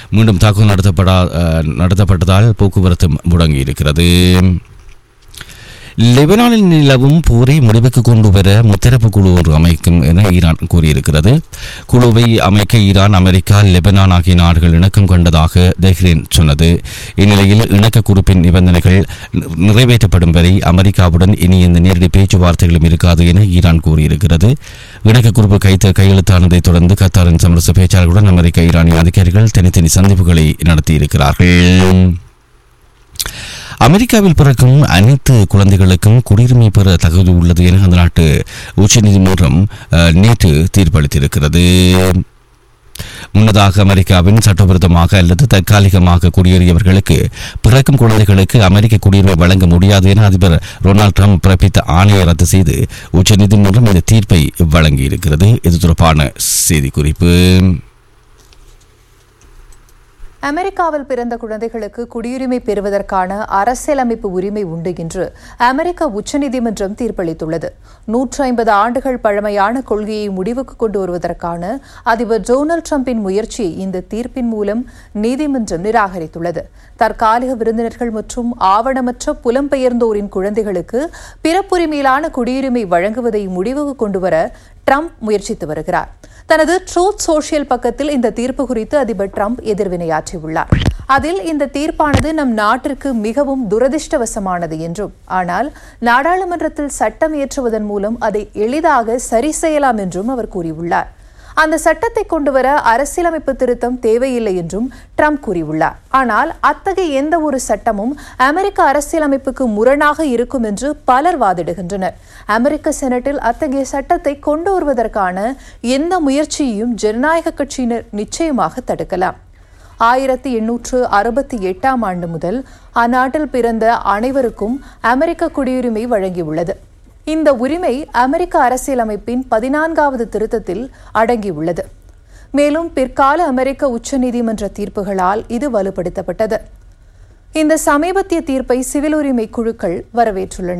மீண்டும் தாக்குதல் நடத்தப்படா அஹ், நடத்தப்பட்டதால் போக்குவரத்து முடங்கியிருக்கிறது லெபனானில் நிலவும் போரை முடிவுக்கு கொண்டு வர முத்தரப்பு குழு ஒன்று அமைக்கும் என ஈரான் கூறியிருக்கிறது குழுவை அமைக்க ஈரான் அமெரிக்கா லெபனான் ஆகிய நாடுகள் இணக்கம் கொண்டதாக தெஹ்ரேன் சொன்னது இந்நிலையில் இணக்க குறிப்பின் நிபந்தனைகள் நி- நிறைவேற்றப்படும் வரை அமெரிக்காவுடன் இனி எந்த நேரடி பேச்சுவார்த்தைகளும் இருக்காது என ஈரான் கூறியிருக்கிறது இணக்க குறிப்பு கைத்த கையெழுத்தானதை தொடர்ந்து கத்தாரின் சமரச பேச்சாளர்களுடன் அமெரிக்க ஈரானிய அதிகாரிகள் தனித்தனி சந்திப்புகளை நடத்தியிருக்கிறார்கள் அமெரிக்காவில் பிறக்கும் அனைத்து குழந்தைகளுக்கும் குடியுரிமை பெற தகுதி உள்ளது என அந்த நாட்டு உச்சநீதிமன்றம் அஹ், நேற்று தீர்ப்பளித்திருக்கிறது முன்னதாக அமெரிக்காவின் சட்டவிரோதமாக அல்லது தற்காலிகமாக குடியேறியவர்களுக்கு பிறக்கும் குழந்தைகளுக்கு அமெரிக்க குடியுரிமை வழங்க முடியாது என அதிபர் டொனால்ட் ட்ரம்ப் பிறப்பித்த ஆணையை ரத்து செய்து உச்சநீதிமன்றம் இந்த தீர்ப்பை வழங்கியிருக்கிறது இது தொடர்பான செய்திக்குறிப்பு அமெரிக்காவில் பிறந்த குழந்தைகளுக்கு குடியுரிமை பெறுவதற்கான அரசியலமைப்பு உரிமை உண்டு என்று அமெரிக்க உச்சநீதிமன்றம் தீர்ப்பளித்துள்ளது நூற்றி ஐம்பது ஆண்டுகள் பழமையான கொள்கையை முடிவுக்கு கொண்டு வருவதற்கான அதிபர் டொனால்டு டிரம்பின் முயற்சியை இந்த தீர்ப்பின் மூலம் நீதிமன்றம் நிராகரித்துள்ளது தற்காலிக விருந்தினர்கள் மற்றும் ஆவணமற்ற புலம்பெயர்ந்தோரின் குழந்தைகளுக்கு பிறப்புரிமையிலான குடியுரிமை வழங்குவதை முடிவுக்கு கொண்டுவர ட்ரம்ப் முயற்சித்து வருகிறார் தனது ட்ரூத் சோஷியல் பக்கத்தில் இந்த தீர்ப்பு குறித்து அதிபர் ட்ரம்ப் எதிர்வினையாற்றியுள்ளார் அதில் இந்த தீர்ப்பானது நம் நாட்டிற்கு மிகவும் துரதிர்ஷ்டவசமானது என்றும் ஆனால் நாடாளுமன்றத்தில் சட்டம் இயற்றுவதன் மூலம் அதை எளிதாக சரி செய்யலாம் என்றும் அவர் கூறியுள்ளார் அந்த சட்டத்தை கொண்டுவர அரசியலமைப்பு திருத்தம் தேவையில்லை என்றும் ட்ரம்ப் கூறியுள்ளார் ஆனால் அத்தகைய எந்த ஒரு சட்டமும் அமெரிக்க அரசியலமைப்புக்கு முரணாக இருக்கும் என்று பலர் வாதிடுகின்றனர் அமெரிக்க செனட்டில் அத்தகைய சட்டத்தை கொண்டு வருவதற்கான எந்த முயற்சியையும் ஜனநாயக கட்சியினர் நிச்சயமாக தடுக்கலாம் ஆயிரத்தி எண்ணூற்று அறுபத்தி எட்டாம் ஆண்டு முதல் அந்நாட்டில் பிறந்த அனைவருக்கும் அமெரிக்க குடியுரிமை வழங்கியுள்ளது இந்த உரிமை அமெரிக்க அரசியலமைப்பின் பதினான்காவது திருத்தத்தில் அடங்கியுள்ளது மேலும் பிற்கால அமெரிக்க உச்சநீதிமன்ற தீர்ப்புகளால் இது வலுப்படுத்தப்பட்டது இந்த சமீபத்திய தீர்ப்பை சிவில் உரிமை குழுக்கள் வரவேற்றுள்ளன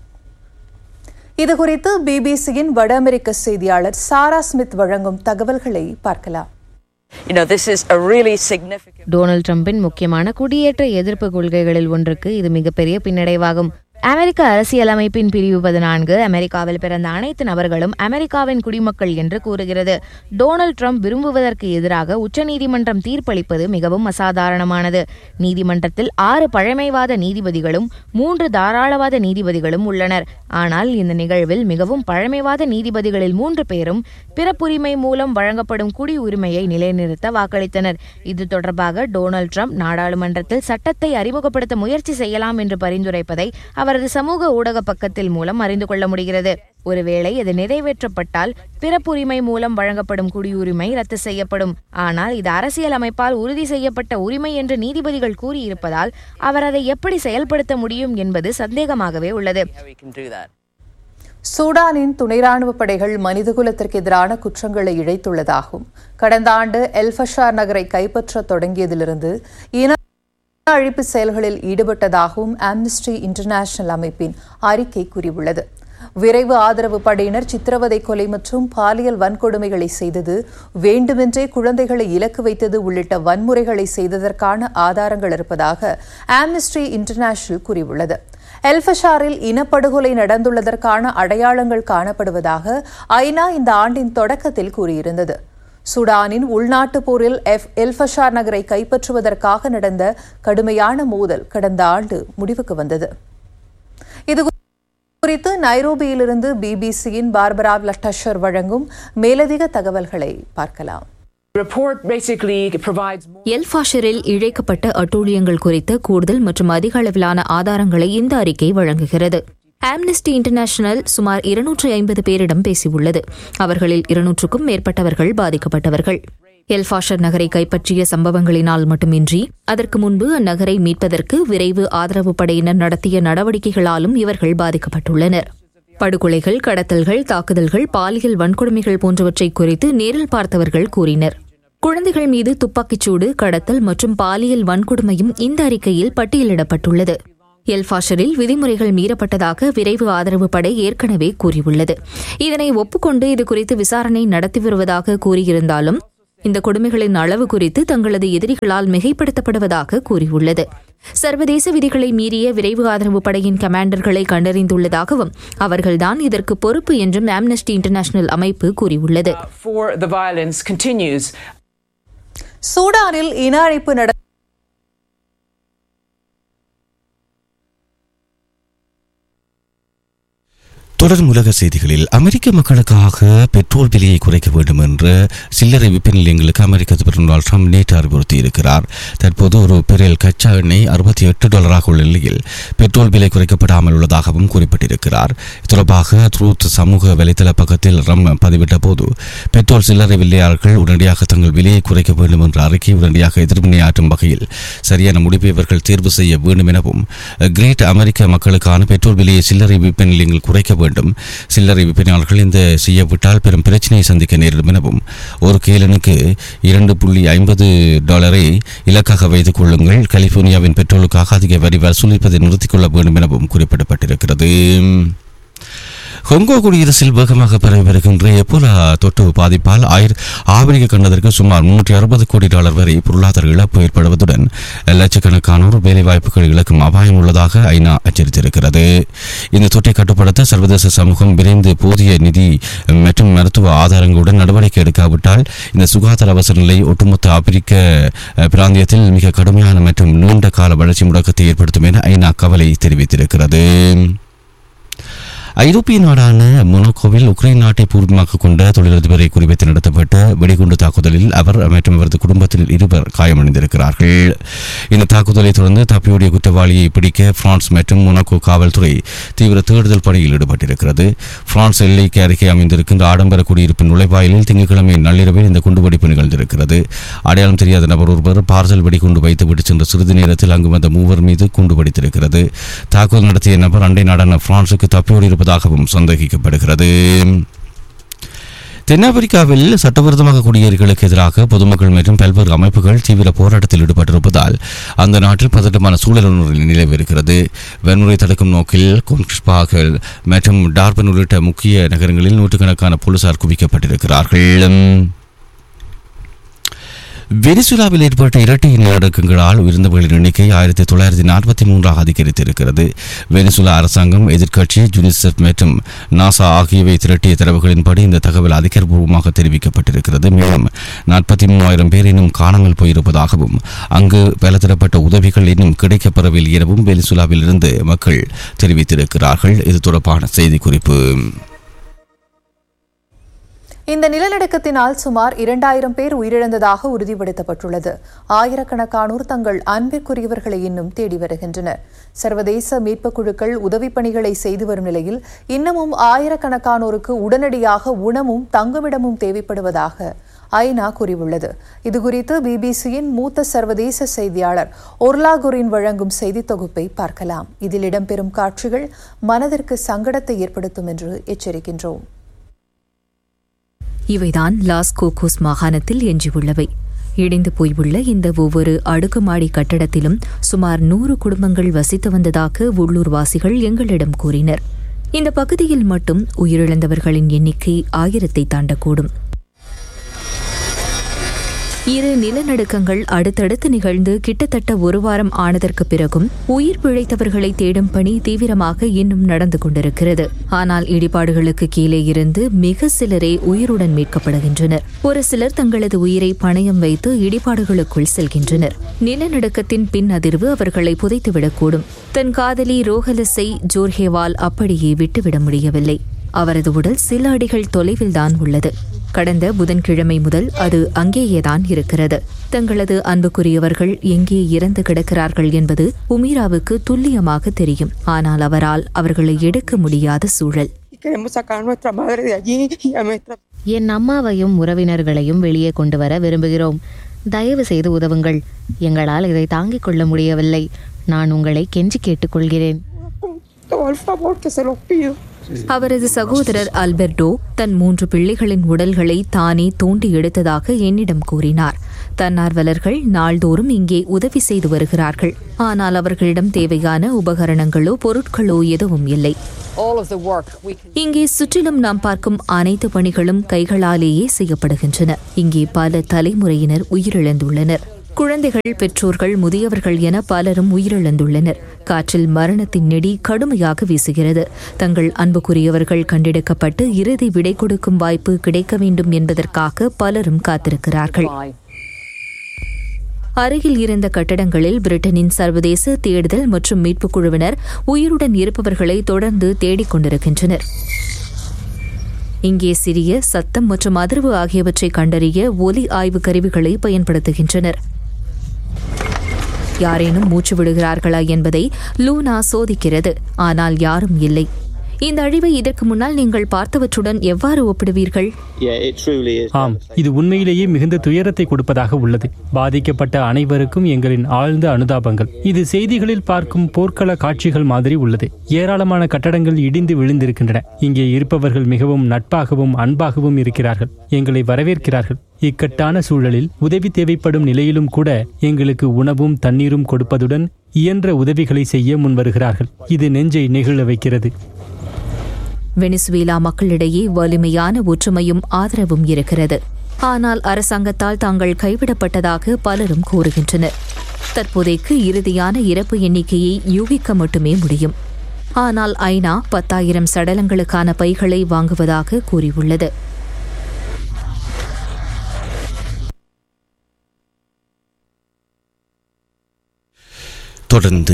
இதுகுறித்து பிபிசியின் வட அமெரிக்க செய்தியாளர் சாரா ஸ்மித் வழங்கும் தகவல்களை பார்க்கலாம் You know, this is a really significant. Donald ட்ரம்பின் முக்கியமான குடியேற்ற எதிர்ப்பு கொள்கைகளில் ஒன்றுக்கு இது மிகப்பெரிய பின்னடைவாகும் அமெரிக்க அரசியலமைப்பின் பிரிவு பதினான்கு அமெரிக்காவில் பிறந்த அனைத்து நபர்களும் அமெரிக்காவின் குடிமக்கள் என்று கூறுகிறது டொனால்ட் ட்ரம்ப் விரும்புவதற்கு எதிராக உச்சநீதிமன்றம் தீர்ப்பளிப்பது மிகவும் அசாதாரணமானது நீதிமன்றத்தில் ஆறு பழமைவாத நீதிபதிகளும் மூன்று தாராளவாத நீதிபதிகளும் உள்ளனர் ஆனால் இந்த நிகழ்வில் மிகவும் பழமைவாத நீதிபதிகளில் மூன்று பேரும் பிறப்புரிமை மூலம் வழங்கப்படும் குடியுரிமையை நிலைநிறுத்த வாக்களித்தனர் இது தொடர்பாக டொனால்ட் ட்ரம்ப் நாடாளுமன்றத்தில் சட்டத்தை அறிமுகப்படுத்த முயற்சி செய்யலாம் என்று பரிந்துரைப்பதை அவரது சமூக ஊடக பக்கத்தில் மூலம் அறிந்து கொள்ள முடிகிறது ஒருவேளை இது நிறைவேற்றப்பட்டால் பிறப்புரிமை மூலம் வழங்கப்படும் குடியுரிமை ரத்து செய்யப்படும் ஆனால் இது அரசியல் அமைப்பால் உறுதி செய்யப்பட்ட உரிமை என்று நீதிபதிகள் கூறியிருப்பதால் அவர் அதை எப்படி செயல்படுத்த முடியும் என்பது சந்தேகமாகவே உள்ளது How we can do that. சூடானின் துணை ராணுவ படைகள் மனிதகுலத்திற்கு எதிரான குற்றங்களை இழைத்துள்ளதாகவும் கடந்த ஆண்டு எல்ஃபஷார் நகரை கைப்பற்ற தொடங்கியதிலிருந்து இன அழிப்பு செயல்களில் ஈடுபட்டதாகவும் ஆம்னஸ்டி இன்டர்நேஷனல் அமைப்பின் அறிக்கை கூறியுள்ளது விரைவு ஆதரவு படையினர் சித்திரவதை கொலை மற்றும் பாலியல் வன்கொடுமைகளை செய்தது வேண்டுமென்றே குழந்தைகளை இலக்கு வைத்தது உள்ளிட்ட வன்முறைகளை செய்ததற்கான ஆதாரங்கள் இருப்பதாக ஆம்னஸ்டி இன்டர்நேஷனல் கூறியுள்ளது எல்ஃபஷாரில் இனப்படுகொலை நடந்துள்ளதற்கான அடையாளங்கள் காணப்படுவதாக ஐநா இந்த ஆண்டின் தொடக்கத்தில் கூறியிருந்தது சூடானின் உள்நாட்டு போரில் எஃப் எல்ஃபஷார் நகரை கைப்பற்றுவதற்காக நடந்த கடுமையான மோதல் கடந்த ஆண்டு முடிவுக்கு வந்தது இது குறித்து நைரோபியிலிருந்து பிபிசியின் பார்பரா லட்டஷர் வழங்கும் மேலதிக தகவல்களை பார்க்கலாம் report basically provides more எல்ஃபாஷரில் இழைக்கப்பட்ட அட்டூழியங்கள் குறித்த கூடுதல் மற்றும் அதிக அளவிலான ஆதாரங்களை இந்த அறிக்கை வழங்குகிறது ஆம்னஸ்டி இன்டர்நேஷனல் சுமார் இருநூற்றி ஐம்பது பேரிடம் பேசியுள்ளது அவர்களில் இருநூற்றுக்கும் மேற்பட்டவர்கள் பாதிக்கப்பட்டவர்கள் எல்ஃபாஷர் நகரை கைப்பற்றிய சம்பவங்களினால் மட்டுமின்றி அதற்கு முன்பு அந்நகரை மீட்பதற்கு விரைவு ஆதரவு படையினர் நடத்திய நடவடிக்கைகளாலும் இவர்கள் பாதிக்கப்பட்டுள்ளனர் படுகொலைகள் கடத்தல்கள் தாக்குதல்கள் பாலியல் வன்கொடுமைகள் போன்றவற்றை குறித்து நேரில் பார்த்தவர்கள் கூறினர் குழந்தைகள் மீது துப்பாக்கிச்சூடு கடத்தல் மற்றும் பாலியல் வன்கொடுமையும் இந்த அறிக்கையில் பட்டியலிடப்பட்டுள்ளது எல்ஃபாஷரில் விதிமுறைகள் மீறப்பட்டதாக விரைவு ஆதரவு படை ஏற்கனவே கூறியுள்ளது இதனை ஒப்புக்கொண்டு இது குறித்து விசாரணை நடத்தி வருவதாக கூறியிருந்தாலும் இந்த கொடுமைகளின் அளவு குறித்து தங்களது எதிரிகளால் மிகைப்படுத்தப்படுவதாக கூறியுள்ளது சர்வதேச விதிகளை மீறிய விரைவு ஆதரவு படையின் கமாண்டர்களை கண்டறிந்துள்ளதாகவும் அவர்கள்தான் இதற்கு பொறுப்பு என்றும் ஆம்னஸ்டி இன்டர்நேஷனல் அமைப்பு கூறியுள்ளது For the violence continues. சூடானில் இன அழிப்பு நட தொடரும் உலக செய்திகளில் அமெரிக்க மக்களுக்காக பெட்ரோல் விலையை குறைக்க வேண்டும் என்று சில்லறை விற்பனை நிலையங்களுக்கு அமெரிக்க அதிபர் டொனால்ட் ட்ரம்ப் நேற்று அறிவுறுத்தி இருக்கிறார் தற்போது ஒரு பெரியல் கச்சா எண்ணெய் அறுபத்தி எட்டு டாலராக உள்ள நிலையில் பெட்ரோல் விலை குறைக்கப்படாமல் உள்ளதாகவும் குறிப்பிட்டிருக்கிறார் இது தொடர்பாக ட்ரூத் சமூக வலைதள பக்கத்தில் ரம் பதிவிட்ட போது பெட்ரோல் சில்லறை விலையாளர்கள் உடனடியாக தங்கள் விலையை குறைக்க வேண்டும் என்ற அறிக்கை உடனடியாக எதிர்வினையாற்றும் வகையில் சரியான முடிவை இவர்கள் தேர்வு செய்ய வேண்டும் எனவும் கிரேட் அமெரிக்க மக்களுக்கான பெட்ரோல் விலையை சில்லறை விற்பனை நிலையங்கள் குறைக்க வேண்டும் சில்லறை விற்பனையாளர்கள் இந்த செய்யவிட்டால் பெரும் பிரச்சனையை சந்திக்க நேரிடும் எனவும் ஒரு கேலனுக்கு இரண்டு புள்ளி ஐம்பது டாலரை இலக்காக வைத்துக் கொள்ளுங்கள் கலிபோர்னியாவின் பெட்ரோலுக்காக அதிக வரி வசூலிப்பதை நிறுத்திக் கொள்ள வேண்டும் எனவும் குறிப்பிடப்பட்டிருக்கிறது கொங்கோ குடியரசில் வேகமாக பரவி வருகின்ற எப்போலா தொற்று பாதிப்பால் ஆயிர ஆப்பிரிக்க கண்டதற்கு சுமார் முன்னூற்றி அறுபது கோடி டாலர் வரை பொருளாதார இழப்பு ஏற்படுவதுடன் லட்சக்கணக்கானோர் வேலைவாய்ப்புகள் இழக்கும் அபாயம் உள்ளதாக ஐநா எச்சரித்திருக்கிறது இந்த தொற்றை கட்டுப்படுத்த சர்வதேச சமூகம் விரைந்து போதிய நிதி மற்றும் மருத்துவ ஆதாரங்களுடன் நடவடிக்கை எடுக்காவிட்டால் இந்த சுகாதார அவசர நிலை ஒட்டுமொத்த ஆப்பிரிக்க அஹ், பிராந்தியத்தில் மிக கடுமையான மற்றும் நீண்ட கால வளர்ச்சி முடக்கத்தை ஏற்படுத்தும் என ஐநா கவலை தெரிவித்திருக்கிறது ஐரோப்பிய நாடான மொனாக்கோவில் உக்ரைன் நாட்டை பூர்வமாக கொண்ட தொழிலதிபரை குறிவைத்து நடத்தப்பட்ட வெடிகுண்டு தாக்குதலில் அவர் மற்றும் அவரது குடும்பத்தில் இருவர் காயமடைந்திருக்கிறார்கள் இந்த தாக்குதலை தொடர்ந்து தப்பியோடிய குற்றவாளியை பிடிக்க பிரான்ஸ் மற்றும் மொனாக்கோ காவல்துறை தீவிர தேடுதல் பணியில் ஈடுபட்டிருக்கிறது பிரான்ஸ் எல்லைக்கு அருகே அமைந்திருக்கின்ற ஆடம்பர குடியிருப்பின் நுழைவாயிலில் திங்கட்கிழமை நள்ளிரவில் இந்த குண்டுவெடிப்பு நிகழ்ந்திருக்கிறது அடையாளம் தெரியாத நபர் ஒருவர் பார்சல் வெடிகுண்டு வைத்துவிட்டு சென்ற சிறிது நேரத்தில் அங்கு வந்த மூவர் மீது குண்டு வெடித்திருக்கிறது தாக்குதல் நடத்திய நபர் அண்டை நாடான பிரான்சுக்கு தப்பியோடி இருப்பதாகவும் சந்தேகிக்கப்படுகிறது தென்னாப்பிரிக்காவில் சட்டவிரோதமாக குடியேறிகளுக்கு எதிராக பொதுமக்கள் மற்றும் பல்வேறு அமைப்புகள் தீவிர போராட்டத்தில் ஈடுபட்டிருப்பதால் அந்த நாட்டில் பதட்டமான சூழல் ஒன்று நிலவிருக்கிறது வன்முறை தடுக்கும் நோக்கில் கொன்ஸ்பாகல் மற்றும் டார்பன் உள்ளிட்ட முக்கிய நகரங்களில் நூற்றுக்கணக்கான போலீசார் குவிக்கப்பட்டிருக்கிறார்கள் வெனிசுலாவில் ஏற்பட்ட இரட்டை நிலநடுக்கங்களால் உயிர்ந்தவர்களின் எண்ணிக்கை ஆயிரத்தி தொள்ளாயிரத்தி நாற்பத்தி மூன்றாக அதிகரித்திருக்கிறது வெனிசுலா அரசாங்கம் எதிர்க்கட்சி யுனிசெஃப் மற்றும் நாசா ஆகியவை திரட்டிய தரவுகளின்படி இந்த தகவல் அதிகாரப்பூர்வமாக தெரிவிக்கப்பட்டிருக்கிறது மேலும் நாற்பத்தி மூவாயிரம் பேர் இன்னும் காணாமல் போயிருப்பதாகவும் அங்கு பலதரப்பட்ட உதவிகள் இன்னும் கிடைக்கப்பெறவில்லை எனவும் வெனிசுலாவில் இருந்து மக்கள் தெரிவித்திருக்கிறார்கள் இது தொடர்பான செய்திக்குறிப்பு இந்த நிலநடுக்கத்தினால் சுமார் இரண்டாயிரம் பேர் உயிரிழந்ததாக உறுதிப்படுத்தப்பட்டுள்ளது ஆயிரக்கணக்கானோர் தங்கள் அன்பிற்குரியவர்களை இன்னும் தேடி வருகின்றனர் சர்வதேச மீட்புக் குழுக்கள் உதவிப் பணிகளை செய்து வரும் நிலையில் இன்னமும் ஆயிரக்கணக்கானோருக்கு உடனடியாக உணவும் தங்குமிடமும் தேவைப்படுவதாக ஐநா கூறியுள்ளது இதுகுறித்து பிபிசியின் மூத்த சர்வதேச செய்தியாளர் ஒர்லாகுரின் வழங்கும் செய்தி தொகுப்பை பார்க்கலாம் இதில் இடம்பெறும் காட்சிகள் மனதிற்கு சங்கடத்தை ஏற்படுத்தும் என்று எச்சரிக்கின்றோம் இவைதான் லாஸ் கோகோஸ் மாகாணத்தில் எஞ்சியுள்ளவை இடிந்து போயுள்ள இந்த ஒவ்வொரு அடுக்குமாடி கட்டடத்திலும் சுமார் நூறு குடும்பங்கள் வசித்து வந்ததாக உள்ளூர்வாசிகள் எங்களிடம் கூறினர் இந்த பகுதியில் மட்டும் உயிரிழந்தவர்களின் எண்ணிக்கை ஆயிரத்தை தாண்டக்கூடும் இரு நிலநடுக்கங்கள் அடுத்தடுத்து நிகழ்ந்து கிட்டத்தட்ட ஒரு வாரம் ஆனதற்கு பிறகும் உயிர் பிழைத்தவர்களை தேடும் பணி தீவிரமாக இன்னும் நடந்து கொண்டிருக்கிறது ஆனால் இடிபாடுகளுக்கு கீழே இருந்து மிக சிலரே உயிருடன் மீட்கப்படுகின்றனர் ஒரு சிலர் தங்களது உயிரை பணயம் வைத்து இடிபாடுகளுக்குள் செல்கின்றனர் நிலநடுக்கத்தின் பின் அதிர்வு அவர்களை புதைத்துவிடக்கூடும் தன் காதலி ரோஹலஸை ஜோர்ஹேவால் அப்படியே விட்டுவிட முடியவில்லை அவரது உடல் சில அடிகள் தொலைவில்தான் உள்ளது கடந்த புதன்கிழமை முதல் அது அங்கேயேதான் இருக்கிறது தங்களது அன்புக்குரியவர்கள் எங்கே இறந்து கிடக்கிறார்கள் என்பது உமீராவுக்கு துல்லியமாக தெரியும் ஆனால் அவரால் அவர்களை எடுக்க முடியாத சூழல் Queremos sacar a nuestra madre de allí y a nuestra என் அம்மாவையும் உறவினர்களையும் வெளியே கொண்டு வர விரும்புகிறோம் தயவு செய்து உதவுங்கள் எங்களால் இதை தாங்கிக் கொள்ள முடியவில்லை நான் உங்களை கெஞ்சி கேட்டுக்கொள்கிறேன் todo el favor que se los pido. அவரது சகோதரர் அல்பெர்டோ தன் மூன்று பிள்ளைகளின் உடல்களை தானே தோண்டி எடுத்ததாக என்னிடம் கூறினார் தன்னார்வலர்கள் நாள்தோறும் இங்கே உதவி செய்து வருகிறார்கள் ஆனால் அவர்களிடம் தேவையான உபகரணங்களோ பொருட்களோ எதுவும் இல்லை All of the work we can இங்கே சுற்றிலும் நாம் பார்க்கும் அனைத்து பணிகளும் கைகளாலேயே செய்யப்படுகின்றன இங்கே பல தலைமுறையினர் உயிரிழந்துள்ளனர் குழந்தைகள் பெற்றோர்கள் முதியவர்கள் என பலரும் உயிரிழந்துள்ளனர் காற்றில் மரணத்தின் நெடி கடுமையாக வீசுகிறது தங்கள் அன்புக்குரியவர்கள் கண்டெடுக்கப்பட்டு இறுதி விடை கொடுக்கும் வாய்ப்பு கிடைக்க வேண்டும் என்பதற்காக பலரும் காத்திருக்கிறார்கள் buy. அருகில் இருந்த கட்டடங்களில் பிரிட்டனின் சர்வதேச தேடுதல் மற்றும் மீட்புக் குழுவினர் உயிருடன் இருப்பவர்களை தொடர்ந்து தேடிக் கொண்டிருக்கின்றனர் இங்கே சிறிய சத்தம் மற்றும் அதிர்வு ஆகியவற்றை கண்டறிய ஒலி ஆய்வு கருவிகளை பயன்படுத்துகின்றனர் யாரேனும் மூச்சு விடுகிறார்களா என்பதை லூனா சோதிக்கிறது ஆனால் யாரும் இல்லை இந்த அழிவை இதற்கு முன்னால் நீங்கள் பார்த்தவற்றுடன் எவ்வாறு ஒப்பிடுவீர்கள் Yeah, it truly is. ஆம் இது உண்மையிலேயே மிகுந்த துயரத்தை கொடுப்பதாக உள்ளது பாதிக்கப்பட்ட அனைவருக்கும் எங்களின் ஆழ்ந்த அனுதாபங்கள் இது செய்திகளில் பார்க்கும் போர்க்கள காட்சிகள் மாதிரி உள்ளது ஏராளமான கட்டடங்கள் இடிந்து விழுந்திருக்கின்றன இங்கே இருப்பவர்கள் மிகவும் நட்பாகவும் அன்பாகவும் இருக்கிறார்கள் எங்களை வரவேற்கிறார்கள் இக்கட்டான சூழலில் உதவி தேவைப்படும் நிலையிலும் கூட எங்களுக்கு உணவும் தண்ணீரும் கொடுப்பதுடன் இயன்ற உதவிகளை செய்ய முன்வருகிறார்கள் இது நெஞ்சை நெகிழ வைக்கிறது வெனிசுவேலா மக்களிடையே வலிமையான ஒற்றுமையும் ஆதரவும் இருக்கிறது ஆனால் அரசாங்கத்தால் தாங்கள் கைவிடப்பட்டதாக பலரும் கூறுகின்றனர் தற்போதைக்கு இறுதியான இறப்பு எண்ணிக்கையை யூகிக்க மட்டுமே முடியும் ஆனால் ஐநா பத்தாயிரம் சடலங்களுக்கான பைகளை வாங்குவதாக கூறியுள்ளது தொடர்ந்து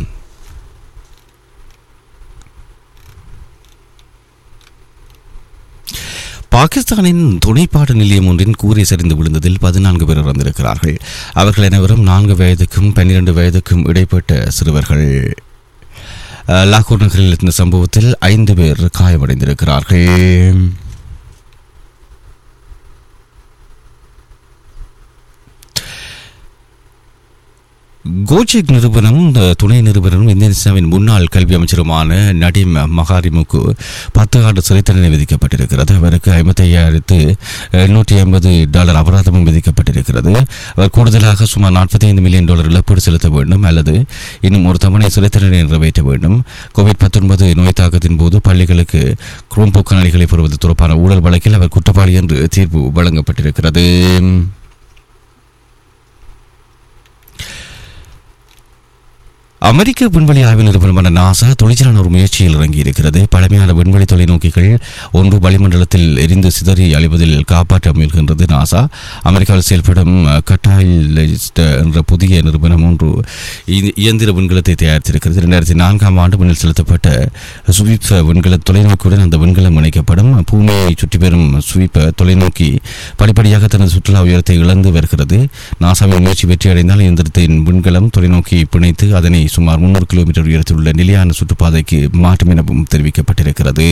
பாகிஸ்தானின் துணைப்பாடு நிலையம் ஒன்றின் கூரை சரிந்து விழுந்ததில் பதினான்கு பேர் இறந்திருக்கிறார்கள் அவர்கள் அனைவரும் நான்கு வயதுக்கும் பன்னிரண்டு வயதுக்கும் இடைப்பட்ட சிறுவர்கள் அஹ், லாகூர் நகரில் இந்த சம்பவத்தில் ஐந்து பேர் காயமடைந்திருக்கிறார்கள் கோஜெக் நிறுவனம் இந்த துணை நிறுவனம் இந்தோனேசியாவின் முன்னாள் கல்வி அமைச்சருமான நடிம் மகாரிமுக்கு பத்து ஆண்டு சிறை தண்டனை விதிக்கப்பட்டிருக்கிறது அவருக்கு ஐம்பத்தி ஐயாயிரத்து எண்ணூற்றி ஐம்பது டாலர் அபராதமும் விதிக்கப்பட்டிருக்கிறது அவர் கூடுதலாக சுமார் நாற்பத்தி ஐந்து மில்லியன் டாலர் இழப்பீடு செலுத்த வேண்டும் அல்லது இன்னும் ஒரு தவணை சிறை தண்டனை நிறைவேற்ற வேண்டும் கோவிட் பத்தொன்பது நோய் தாக்கத்தின் போது பள்ளிகளுக்கு குரோம்போ கண்ணாடிகளை பெறுவது தொடர்பான ஊழல் வழக்கில் அவர் குற்றவாளி என்று தீர்ப்பு வழங்கப்பட்டிருக்கிறது அமெரிக்க விண்வெளி ஆய்வு நிறுவனமான நாசா துணிச்சலான ஒரு முயற்சியில் இறங்கியிருக்கிறது பழமையான விண்வெளி தொலைநோக்கிகள் ஒன்று வளிமண்டலத்தில் எரிந்து சிதறி அழிவதில் காப்பாற்ற முயல்கின்றது நாசா அமெரிக்காவில் செயல்படும் கட்டாயிலிஸ்ட் என்ற புதிய நிறுவனம் ஒன்று இ- இயந்திர விண்கலத்தை தயாரித்திருக்கிறது இரண்டாயிரத்தி நான்காம் ஆண்டு விண்ணில் செலுத்தப்பட்ட சுவீப் விண்கல தொலைநோக்கியுடன் அந்த விண்கலம் இணைக்கப்படும் பூமியை சுற்றி வரும் சுவீப் தொலைநோக்கி படிப்படியாக தனது சுற்றுலா உயரத்தை இழந்து வருகிறது நாசாவின் முயற்சி வெற்றியடைந்தால் இயந்திரத்தின் விண்கலம் தொலைநோக்கியை பிணைத்து அதனை சுமார் முன்னூறு கிலோமீட்டர் உயரத்தில் உள்ள நிலையான சுற்றுப்பாதைக்கு மாற்றும் எனவும் தெரிவிக்கப்பட்டிருக்கிறது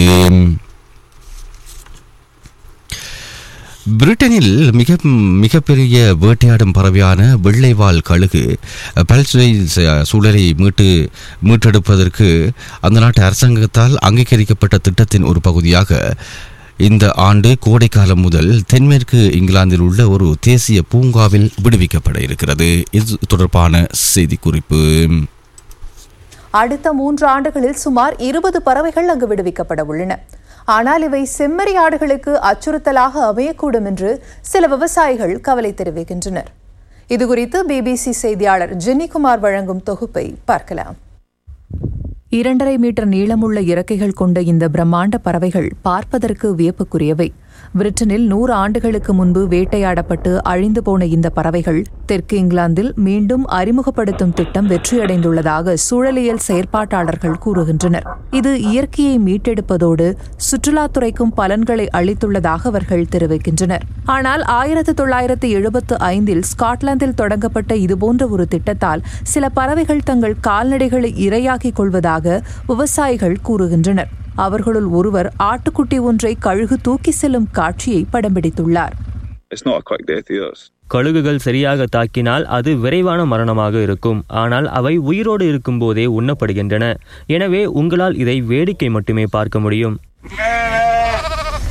பிரிட்டனில் மிக மிகப்பெரிய வேட்டையாடும் பறவையான வெள்ளைவால் கழுகு பல்ஸ்வைஸ் சூழலை மீட்டு மீட்டெடுப்பதற்கு அந்த நாட்டு அரசாங்கத்தால் அங்கீகரிக்கப்பட்ட திட்டத்தின் ஒரு பகுதியாக இந்த ஆண்டு கோடைக்காலம் முதல் தென்மேற்கு இங்கிலாந்தில் உள்ள ஒரு தேசிய பூங்காவில் விடுவிக்கப்பட இருக்கிறது இது தொடர்பான செய்திக்குறிப்பு அடுத்த மூன்று ஆண்டுகளில் சுமார் இருபது பறவைகள் அங்கு விடுவிக்கப்பட உள்ளன ஆனால் இவை செம்மறி ஆடுகளுக்கு அச்சுறுத்தலாக அமையக்கூடும் என்று சில விவசாயிகள் கவலை தெரிவிக்கின்றனர் இதுகுறித்து பிபிசி செய்தியாளர் ஜென்னிகுமார் வழங்கும் தொகுப்பை பார்க்கலாம் இரண்டரை மீட்டர் நீளமுள்ள இறக்கைகள் கொண்ட இந்த பிரம்மாண்ட பறவைகள் பார்ப்பதற்கு வியப்புக்குரியவை பிரிட்டனில் நூறு ஆண்டுகளுக்கு முன்பு வேட்டையாடப்பட்டு அழிந்து போன இந்த பறவைகள் தெற்கு இங்கிலாந்தில் மீண்டும் அறிமுகப்படுத்தும் திட்டம் வெற்றியடைந்துள்ளதாக சூழலியல் செயற்பாட்டாளர்கள் கூறுகின்றனர் இது இயற்கையை மீட்டெடுப்பதோடு சுற்றுலாத்துறைக்கும் பலன்களை அளித்துள்ளதாக அவர்கள் தெரிவிக்கின்றனர் ஆனால் ஆயிரத்து தொள்ளாயிரத்து எழுபத்து ஐந்தில் ஸ்காட்லாந்தில் தொடங்கப்பட்ட இதுபோன்ற ஒரு திட்டத்தால் சில பறவைகள் தங்கள் கால்நடைகளை இரையாக்கிக் கொள்வதாக விவசாயிகள் கூறுகின்றனர் அவர்களுள் ஒருவர் ஆட்டுக்குட்டி ஒன்றை கழுகு தூக்கி செல்லும் காட்சியை படம் பிடித்துள்ளார் It's not a quick death either. கழுகுகள் சரியாக தாக்கினால் அது விரைவான மரணமாக இருக்கும் ஆனால் அவை உயிரோடு இருக்கும்போதே உண்ணப்படுகின்றன எனவே உங்களால் இதை வேடிக்கை மட்டுமே பார்க்க முடியும்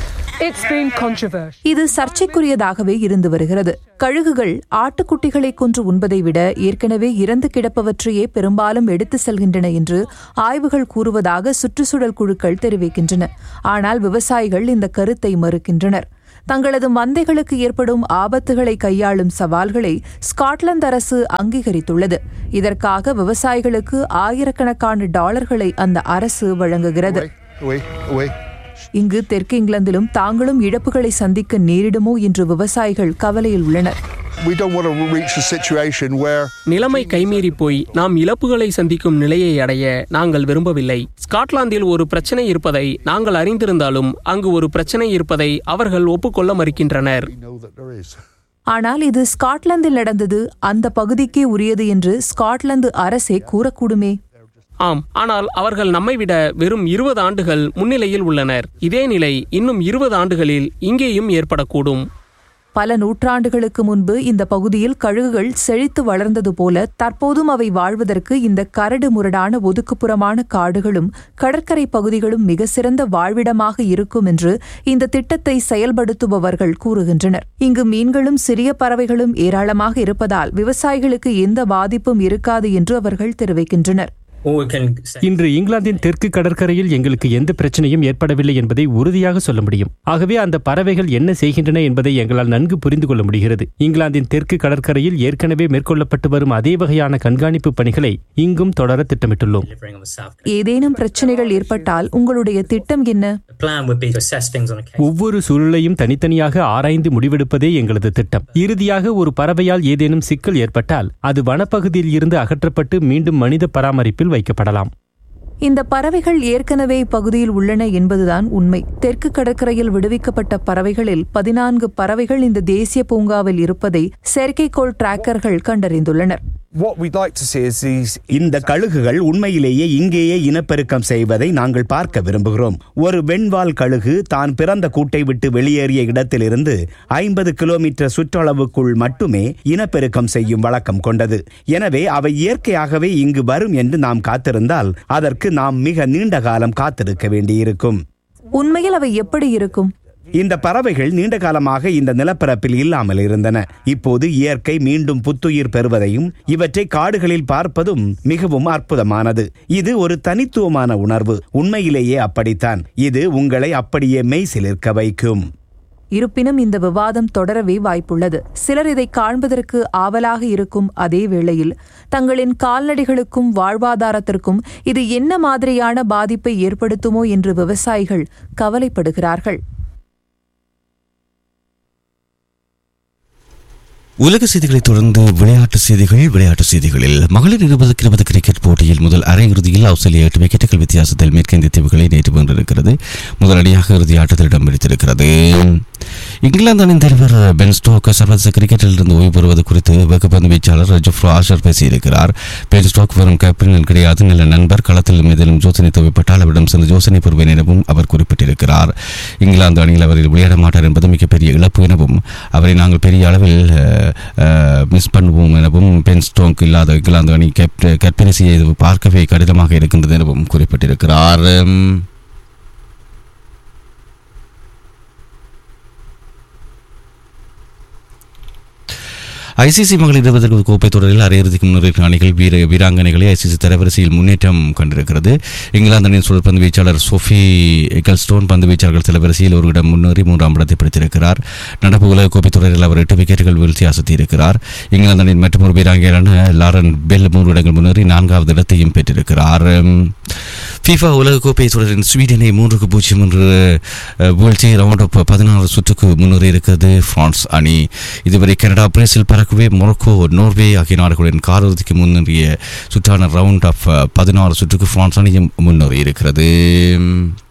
It's been controversial. இது சர்ச்சைக்குரியதாகவே இருந்து வருகிறது கழுகுகள் ஆட்டுக்குட்டிகளை கொன்று உண்பதை விட ஏற்கனவே இறந்து கிடப்பவற்றையே பெரும்பாலும் எடுத்து செல்கின்றன என்று ஆய்வுகள் கூறுவதாக சுற்றுச்சூழல் குழுக்கள் தெரிவிக்கின்றன ஆனால் விவசாயிகள் இந்த கருத்தை மறுக்கின்றனர் தங்களது மந்தைகளுக்கு ஏற்படும் ஆபத்துகளை கையாளும் சவால்களை ஸ்காட்லாந்து அரசு அங்கீகரித்துள்ளது இதற்காக விவசாயிகளுக்கு ஆயிரக்கணக்கான டாலர்களை அந்த அரசு வழங்குகிறது Oui, oui. இங்கு தெற்கு இங்கிலாந்திலும் தாங்களும் இழப்புகளை சந்திக்க நேரிடுமோ என்று விவசாயிகள் கவலையில் உள்ளனர் We don't want to reach a situation where நிலைமை கைமீறி போய் நாம் இழப்புகளை சந்திக்கும் நிலையை அடைய நாங்கள் விரும்பவில்லை ஸ்காட்லாந்தில் ஒரு பிரச்சனை இருப்பதை நாங்கள் அறிந்திருந்தாலும் அங்கு ஒரு பிரச்சனை இருப்பதை அவர்கள் ஒப்புக்கொள்ள மறுக்கின்றனர் know that there is. ஆனால் இது ஸ்காட்லாந்தில் நடந்தது அந்த பகுதிக்கே உரியது என்று ஸ்காட்லாந்து அரசே கூறக்கூடுமே ஆம் ஆனால் அவர்கள் நம்மை விட வெறும் இருபது ஆண்டுகள் முன்னிலையில் உள்ளனர் இதே நிலை இன்னும் இருபது ஆண்டுகளில் இங்கேயும் ஏற்படக்கூடும் பல நூற்றாண்டுகளுக்கு முன்பு இந்த பகுதியில் கழுகுகள் செழித்து வளர்ந்தது போல தற்போதும் அவை வாழ்வதற்கு இந்த கரடு முரடான ஒதுக்குப்புறமான காடுகளும் கடற்கரை பகுதிகளும் மிக சிறந்த வாழ்விடமாக இருக்கும் என்று இந்த திட்டத்தை செயல்படுத்துபவர்கள் கூறுகின்றனர் இங்கு மீன்களும் சிறிய பறவைகளும் ஏராளமாக இருப்பதால் விவசாயிகளுக்கு எந்த பாதிப்பும் இருக்காது என்று அவர்கள் தெரிவிக்கின்றனர் இன்று இங்கிலாந்தின் தெற்கு கடற்கரையில் எங்களுக்கு எந்த பிரச்சனையும் ஏற்படவில்லை என்பதை உறுதியாக சொல்ல முடியும் ஆகவே அந்த பறவைகள் என்ன செய்கின்றன என்பதை எங்களால் நன்கு புரிந்து கொள்ள முடிகிறது இங்கிலாந்தின் தெற்கு கடற்கரையில் ஏற்கனவே மேற்கொள்ளப்பட்டு வரும் அதே வகையான கண்காணிப்பு பணிகளை இங்கும் தொடர திட்டமிட்டுள்ளோம் ஏதேனும் பிரச்சனைகள் ஏற்பட்டால் உங்களுடைய திட்டம் என்ன ஒவ்வொரு சூழலையும் தனித்தனியாக ஆராய்ந்து முடிவெடுப்பதே எங்களது திட்டம் இறுதியாக ஒரு பறவையால் ஏதேனும் சிக்கல் ஏற்பட்டால் அது வனப்பகுதியில் இருந்து அகற்றப்பட்டு மீண்டும் மனித பராமரிப்பில் வைக்கப்படலாம் இந்த பறவைகள் ஏற்கனவே இப்பகுதியில் உள்ளன என்பதுதான் உண்மை தெற்கு கடற்கரையில் விடுவிக்கப்பட்ட பறவைகளில் பதினான்கு பறவைகள் இந்த தேசிய பூங்காவில் இருப்பதை செயற்கைக்கோள் டிராக்கர்கள் கண்டறிந்துள்ளனர் What we'd like to see is these இந்த கழுகுகள் உண்மையிலேயே இங்கேயே இனப்பெருக்கம் செய்வதை நாங்கள் பார்க்க விரும்புகிறோம் ஒரு வெண்வால் கழுகு தான் பிறந்த கூட்டை விட்டு வெளியேறிய இடத்திலிருந்து ஐம்பது கிலோமீட்டர் சுற்றளவுக்குள் மட்டுமே இனப்பெருக்கம் செய்யும் வழக்கம் கொண்டது எனவே அவை இயற்கையாகவே இங்கு வரும் என்று நாம் காத்திருந்தால் அதற்கு நாம் மிக நீண்ட காலம் காத்திருக்க வேண்டியிருக்கும் உண்மையில் அவை எப்படி இருக்கும் இந்த பறவைகள் நீண்ட காலமாக இந்த நிலப்பரப்பில் இல்லாமல் இருந்தன இப்போது இயற்கை மீண்டும் புத்துயிர் பெறுவதையும் இவற்றை காடுகளில் பார்ப்பதும் மிகவும் அற்புதமானது இது ஒரு தனித்துவமான உணர்வு உண்மையிலேயே அப்படித்தான் இது உங்களை அப்படியே மெய் சிலிர்க்க வைக்கும் இருப்பினும் இந்த விவாதம் தொடரவே வாய்ப்புள்ளது சிலர் இதை காண்பதற்கு ஆவலாக இருக்கும் அதே வேளையில் தங்களின் கால்நடைகளுக்கும் வாழ்வாதாரத்திற்கும் இது என்ன மாதிரியான பாதிப்பை ஏற்படுத்துமோ என்று விவசாயிகள் கவலைப்படுகிறார்கள் உலக செய்திகளை தொடர்ந்து விளையாட்டு செய்திகள் விளையாட்டு செய்திகளில் மகளிர் இருபதுக்கு இருபது கிரிக்கெட் போட்டியில் முதல் அரையிறுதியில் ஆஸ்திரேலியா எட்டு விக்கெட்டுகள் வித்தியாசத்தில் மேற்கிந்திய தீவுகளை நேற்று வென்றிருக்கிறது முதலடியாக இறுதி ஆட்டத்தில் இடம் பிடித்திருக்கிறது இங்கிலாந்து அணியின் தலைவர் பென் ஸ்டோக் சர்வதேச கிரிக்கெட்டில் இருந்து ஓய்வு பெறுவது குறித்து வெகுப்பந்து வீச்சாளர் ஜொஃப்ரோ ஆஷர் பேசியிருக்கிறார் பென் ஸ்டோக் வெறும் கேப்டன் கிடையாது நல்ல நண்பர் களத்தில் மீதிலும் ஜோசனை தேவைப்பட்டால் அவரிடம் சென்று ஜோசனை பெறுவேன் எனவும் அவர் குறிப்பிட்டிருக்கிறார் இங்கிலாந்து அணியில் அவரில் விளையாட மாட்டார் என்பது மிகப்பெரிய இழப்பு எனவும் அவரை நாங்கள் பெரிய அளவில் மிஸ் பண்ணுவோம் எனவும் பென் ஸ்டோக் இல்லாத இங்கிலாந்து அணி கற்பனை செய்ய பார்க்கவே கடினமாக இருக்கின்றது எனவும் குறிப்பிட்டிருக்கிறார் ஐசிசி மகளிர் இருபது கோப்பை தொடரில் அரையிறுதிக்கு முன்னேறிய அணிகள் வீர வீராங்கனைகளை ஐசிசி தரவரிசையில் முன்னேற்றம் கண்டிருக்கிறது இங்கிலாந்து அணியின் சுழல் பந்து வீச்சாளர் சோஃபி எகல்ஸ்டோன் பந்து வீச்சாளர்கள் தலைவரிசையில் ஒரு இடம் முன்னேறி மூன்றாம் இடத்தை பிடித்திருக்கிறார் நடப்பு உலக கோப்பை தொடரில் அவர் எட்டு விக்கெட்டுகள் வீழ்ச்சி அசத்தியிருக்கிறார் இங்கிலாந்து அணியின் மற்றொரு வீராங்கனையான லாரன் பெல் மூன்று இடங்கள் முன்னேறி நான்காவது இடத்தையும் பெற்றிருக்கிறார் ஃபீஃபா உலகக்கோப்பை தொடரின் ஸ்வீடனை மூன்றுக்கு பூஜ்ஜியம் என்று வீழ்ச்சி ரவுண்ட் அப் பதினாறு சுற்றுக்கு முன்னேறி இருக்கிறது பிரான்ஸ் அணி இதுவரை கனடா பிரேசில் பறக்கவே மொரோக்கோ நோர்வே ஆகிய நாடுகளின் காலிறுதிக்கு முன்னேறிய சுற்றான ரவுண்ட் ஆஃப் பதினாறு சுற்றுக்கு பிரான்ஸ் அணியும் முன்னேறி இருக்கிறது